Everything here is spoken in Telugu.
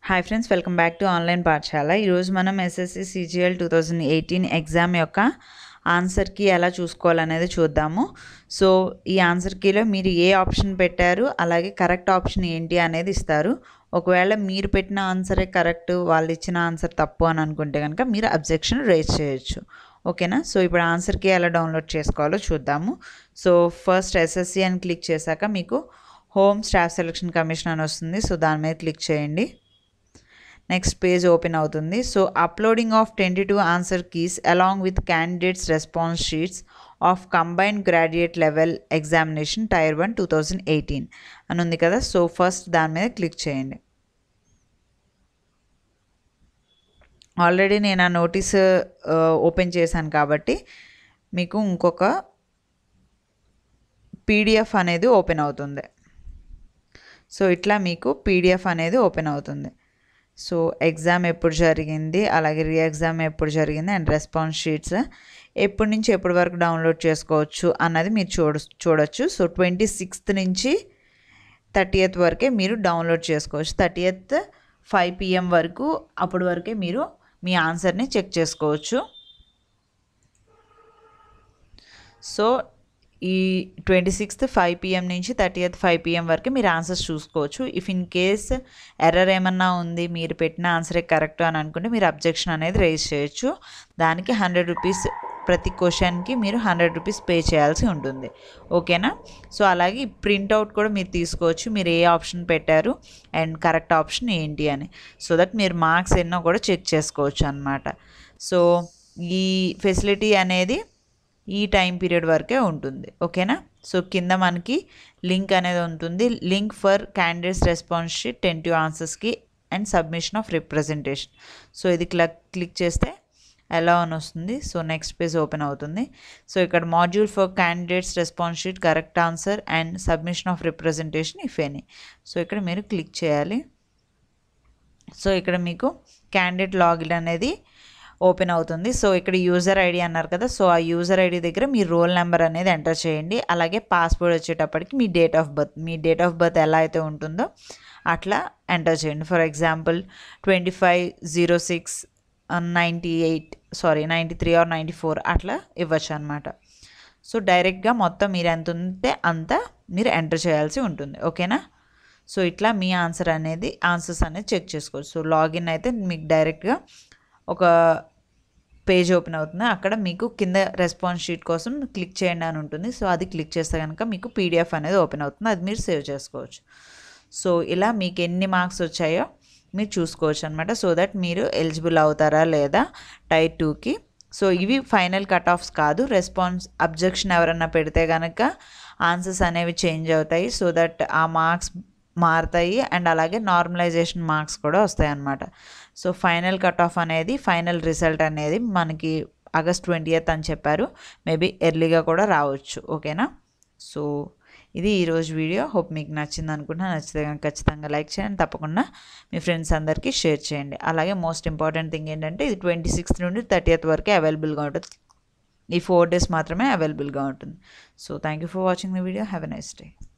hi friends welcome back to online పాఠశాల ఈరోజు మనం SSC CGL two thousand eighteen exam యొక్క ఆన్సర్ కీ ఎలా చూసుకోవాలనేది చూద్దాము సో ఈ ఆన్సర్ కీలో మీరు ఏ ఆప్షన్ పెట్టారు అలాగే కరెక్ట్ ఆప్షన్ ఏంటి అనేది ఇస్తారు ఒకవేళ మీరు పెట్టిన ఆన్సరే కరెక్ట్ వాళ్ళు ఇచ్చిన ఆన్సర్ తప్పు అని అనుకుంటే కనుక మీరు అబ్జెక్షన్ రేజ్ చేయొచ్చు ఓకేనా సో ఇప్పుడు ఆన్సర్కి ఎలా డౌన్లోడ్ చేసుకోవాలో చూద్దాము సో ఫస్ట్ ఎస్ఎస్సి అని క్లిక్ చేశాక మీకు హోమ్ స్టాఫ్ సెలక్షన్ కమిషన్ అని వస్తుంది సో దాని మీద క్లిక్ చేయండి నెక్స్ట్ పేజ్ ఓపెన్ అవుతుంది so uploading of twenty two answer keys along with candidates response sheets of combined graduate level examination tier one two thousand eighteen అని ఉంది కదా సో ఫస్ట్ దాని మీద క్లిక్ చేయండి ఆల్రెడీ నేను ఆ నోటీస్ ఓపెన్ చేశాను కాబట్టి మీకు ఇంకొక పీడిఎఫ్ అనేది ఓపెన్ అవుతుంది సో ఇట్లా మీకు పీడిఎఫ్ అనేది ఓపెన్ అవుతుంది సో ఎగ్జామ్ ఎప్పుడు జరిగింది అలాగే రీ ఎగ్జామ్ ఎప్పుడు జరిగింది అండ్ రెస్పాన్స్ షీట్స్ ఎప్పటి నుంచి ఎప్పటి వరకు డౌన్లోడ్ చేసుకోవచ్చు అన్నది మీరు చూడ చూడొచ్చు సో ట్వంటీ సిక్స్త్ నుంచి థర్టీయత్ వరకే మీరు డౌన్లోడ్ చేసుకోవచ్చు థర్టీయత్ ఫైవ్ పిఎం వరకు అప్పటి వరకే మీరు మీ ఆన్సర్ని చెక్ చేసుకోవచ్చు సో ఈ ట్వంటీ సిక్స్త్ ఫైవ్ పిఎం నుంచి థర్టీయత్ ఫైవ్ పిఎం వరకు మీరు ఆన్సర్స్ చూసుకోవచ్చు ఇఫ్ ఇన్ కేస్ ఎర్రర్ ఏమన్నా ఉంది మీరు పెట్టిన ఆన్సరే కరెక్ట్ అని అనుకుంటే మీరు అబ్జెక్షన్ అనేది రేజ్ చేయొచ్చు దానికి హండ్రెడ్ రూపీస్ ప్రతి క్వశ్చన్కి మీరు హండ్రెడ్ రూపీస్ పే చేయాల్సి ఉంటుంది ఓకేనా సో అలాగే ప్రింట్అవుట్ కూడా మీరు తీసుకోవచ్చు మీరు ఏ ఆప్షన్ పెట్టారు అండ్ కరెక్ట్ ఆప్షన్ ఏంటి అని సో దట్ మీరు మార్క్స్ ఎన్నో కూడా చెక్ చేసుకోవచ్చు అనమాట సో ఈ ఫెసిలిటీ అనేది ఈ టైం పీరియడ్ వరకే ఉంటుంది ఓకేనా సో కింద మనకి లింక్ అనేది ఉంటుంది link for candidates response sheet tentative ఆన్సర్స్కి and submission of representation so ఇది క్లిక్ క్లిక్ చేస్తే ఎలా అని వస్తుంది సో నెక్స్ట్ పేజ్ ఓపెన్ అవుతుంది సో ఇక్కడ module for candidates response sheet correct answer and submission of representation if any so ఇక్కడ మీరు క్లిక్ చేయాలి సో ఇక్కడ మీకు క్యాండిడేట్ లాగిన్ అనేది ఓపెన్ అవుతుంది సో ఇక్కడ యూజర్ ఐడి అన్నారు కదా సో ఆ యూజర్ ఐడి దగ్గర మీ రోల్ నెంబర్ అనేది ఎంటర్ చేయండి అలాగే పాస్వర్డ్ వచ్చేటప్పటికి మీ డేట్ ఆఫ్ బర్త్ మీ డేట్ ఆఫ్ బర్త్ ఎలా అయితే ఉంటుందో అట్లా ఎంటర్ చేయండి for example twenty five zero six ninety eight sorry ninety three or ninety four అట్లా ఇవ్వచ్చు అనమాట సో డైరెక్ట్గా మొత్తం మీరు ఎంత ఉంటే అంత మీరు ఎంటర్ చేయాల్సి ఉంటుంది ఓకేనా సో ఇట్లా మీ ఆన్సర్ అనేది ఆన్సర్స్ అనేది చెక్ చేసుకోవచ్చు సో లాగిన్ అయితే మీకు డైరెక్ట్గా ఒక పేజ్ ఓపెన్ అవుతుంది అక్కడ మీకు కింద రెస్పాన్స్ షీట్ కోసం క్లిక్ చేయండి అని ఉంటుంది సో అది క్లిక్ చేస్తే కనుక మీకు పీడిఎఫ్ అనేది ఓపెన్ అవుతుంది అది మీరు సేవ్ చేసుకోవచ్చు సో ఇలా మీకు ఎన్ని మార్క్స్ వచ్చాయో మీరు చూసుకోవచ్చు అనమాట సో దట్ మీరు ఎలిజిబుల్ అవుతారా లేదా టైర్ టూకి సో ఇవి ఫైనల్ కట్ ఆఫ్స్ కాదు రెస్పాన్స్ అబ్జెక్షన్ ఎవరన్నా పెడితే కనుక ఆన్సర్స్ అనేవి చేంజ్ అవుతాయి సో దట్ ఆ మార్క్స్ మారుతాయి అండ్ అలాగే నార్మలైజేషన్ మార్క్స్ కూడా వస్తాయి అన్నమాట సో ఫైనల్ కట్ ఆఫ్ అనేది ఫైనల్ రిజల్ట్ అనేది మనకి ఆగస్ట్ ట్వంటీ అని చెప్పారు మేబీ ఎర్లీగా కూడా రావచ్చు ఓకేనా సో ఇది ఈరోజు వీడియో హోప్ మీకు నచ్చింది అనుకుంటున్నా నచ్చితే కనుక ఖచ్చితంగా లైక్ చేయండి తప్పకుండా మీ ఫ్రెండ్స్ అందరికీ షేర్ చేయండి అలాగే మోస్ట్ ఇంపార్టెంట్ థింగ్ ఏంటంటే ఇది ట్వంటీ సిక్స్త్ నుండి థర్టీయత్ వరకే అవైలబుల్గా ఉంటుంది ఈ ఫోర్ డేస్ మాత్రమే అవైలబుల్గా ఉంటుంది so thank you for watching the video have a nice day